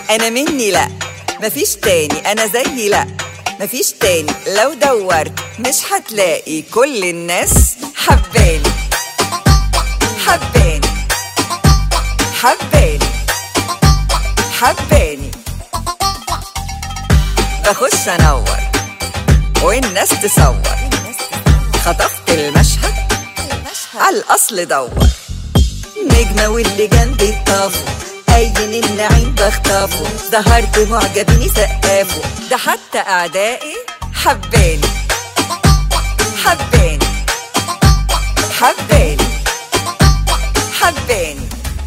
انا مني لا مفيش تاني انا زيي لا مفيش تاني لو دورت مش هتلاقي كل الناس حباني حباني حباني حباني بخش انور والناس تصور خطفت المشهد على الاصل دور نجمة واللي جنبي اتطافوا اي النعيم بخطفه ظهرت معجبين سقافوا ده حتى اعدائي حباني حباني حباني حباني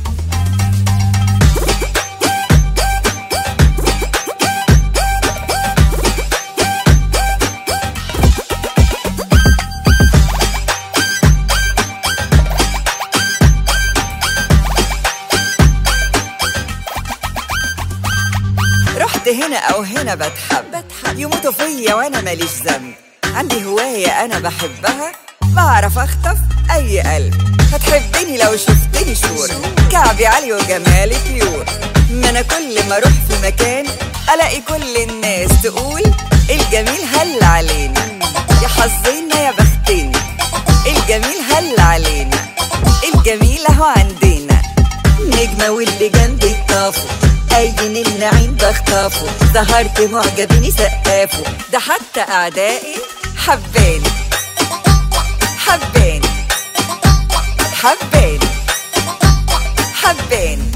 رحت هنا او هنا بتحب يموتوا فيا وانا ماليش ذنب عندي هواية انا بحبها بعرف اخطف اي قلب هتحبني لو شفتني شور كعبي عالي وجمالي بيور ما انا كل ما اروح في مكان الاقي كل الناس تقول الجميل هل علينا يا حظنا يا بختنا الجميل هل علينا الجميل اهو عندنا نجمة واللي جنبي اتطافوا أين النعيم بخطفه ظهرت معجبين سقافوا ده حتى أعدائي حباني حباني حباني حباني